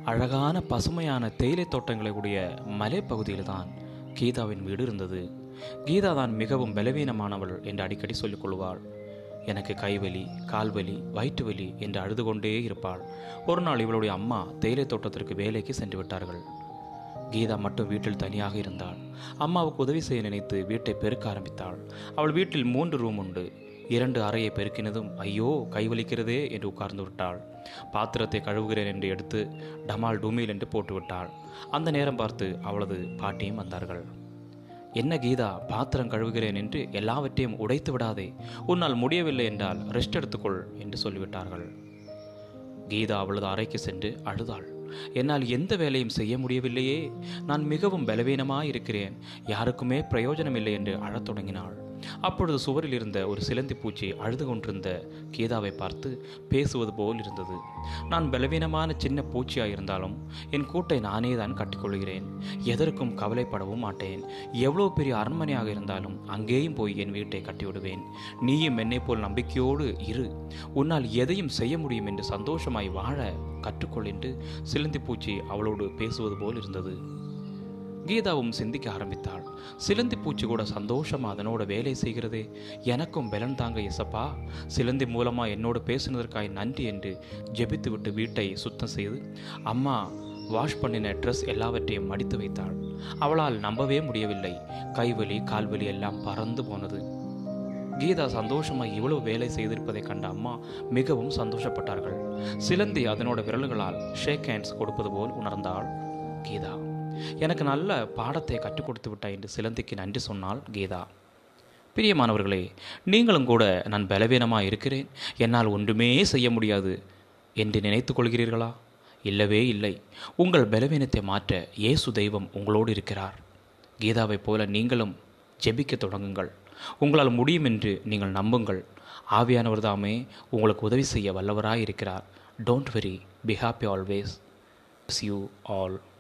அழகான பசுமையான தேயிலை தோட்டங்களை உடைய மலைப்பகுதியில்தான் கீதாவின் வீடு இருந்தது கீதா தான் மிகவும் பலவீனமானவள் என்று அடிக்கடி சொல்லிக் கொள்வாள் எனக்கு கைவலி கால்வலி வயிற்று வலி என்று அழுது கொண்டே இருப்பாள் ஒரு நாள் இவளுடைய அம்மா தேயிலை தோட்டத்திற்கு வேலைக்கு சென்று விட்டார்கள் கீதா மட்டும் வீட்டில் தனியாக இருந்தாள் அம்மாவுக்கு உதவி செய்ய நினைத்து வீட்டை பெருக்க ஆரம்பித்தாள் அவள் வீட்டில் மூன்று ரூம் உண்டு இரண்டு அறையை பெருக்கினதும் ஐயோ கைவலிக்கிறதே என்று உட்கார்ந்து விட்டாள் பாத்திரத்தை கழுவுகிறேன் என்று எடுத்து டமால் டூமில் என்று போட்டு விட்டாள் அந்த நேரம் பார்த்து அவளது பாட்டியும் வந்தார்கள் என்ன கீதா பாத்திரம் கழுவுகிறேன் என்று எல்லாவற்றையும் உடைத்து விடாதே உன்னால் முடியவில்லை என்றால் ரெஸ்ட் எடுத்துக்கொள் என்று சொல்லிவிட்டார்கள் கீதா அவளது அறைக்கு சென்று அழுதாள் என்னால் எந்த வேலையும் செய்ய முடியவில்லையே நான் மிகவும் பலவீனமாய் இருக்கிறேன் யாருக்குமே பிரயோஜனம் இல்லை என்று அழத் தொடங்கினாள் அப்பொழுது சுவரில் இருந்த ஒரு சிலந்தி பூச்சி அழுது கொண்டிருந்த கீதாவை பார்த்து பேசுவது போல் இருந்தது நான் பலவீனமான சின்ன பூச்சியாக இருந்தாலும் என் கூட்டை நானே தான் கட்டிக்கொள்கிறேன் எதற்கும் கவலைப்படவும் மாட்டேன் எவ்வளோ பெரிய அரண்மனையாக இருந்தாலும் அங்கேயும் போய் என் வீட்டை கட்டிவிடுவேன் நீயும் என்னை போல் நம்பிக்கையோடு இரு உன்னால் எதையும் செய்ய முடியும் என்று சந்தோஷமாய் வாழ கற்றுக்கொள் என்று சிலந்தி பூச்சி அவளோடு பேசுவது போல் இருந்தது கீதாவும் சிந்திக்க ஆரம்பித்தாள் சிலந்தி பூச்சி கூட சந்தோஷமா அதனோட வேலை செய்கிறதே எனக்கும் பலன் தாங்க எசப்பா சிலந்தி மூலமா என்னோடு பேசினதற்காய் நன்றி என்று ஜெபித்துவிட்டு வீட்டை சுத்தம் செய்து அம்மா வாஷ் பண்ணின ட்ரெஸ் எல்லாவற்றையும் மடித்து வைத்தாள் அவளால் நம்பவே முடியவில்லை கைவலி கால்வலி எல்லாம் பறந்து போனது கீதா சந்தோஷமாய் இவ்வளவு வேலை செய்திருப்பதை கண்ட அம்மா மிகவும் சந்தோஷப்பட்டார்கள் சிலந்தி அதனோட விரல்களால் ஷேக் ஹேண்ட்ஸ் கொடுப்பது போல் உணர்ந்தாள் கீதா எனக்கு நல்ல பாடத்தை கற்றுக் கொடுத்து விட்டாய் என்று சிலந்திக்கு நன்றி சொன்னாள் கீதா பிரியமானவர்களே நீங்களும் கூட நான் பலவீனமாக இருக்கிறேன் என்னால் ஒன்றுமே செய்ய முடியாது என்று நினைத்து கொள்கிறீர்களா இல்லவே இல்லை உங்கள் பலவீனத்தை மாற்ற இயேசு தெய்வம் உங்களோடு இருக்கிறார் கீதாவைப் போல நீங்களும் ஜெபிக்க தொடங்குங்கள் உங்களால் முடியும் என்று நீங்கள் நம்புங்கள் ஆவியானவர் தாமே உங்களுக்கு உதவி செய்ய வல்லவராய் இருக்கிறார் don't worry be happy always you all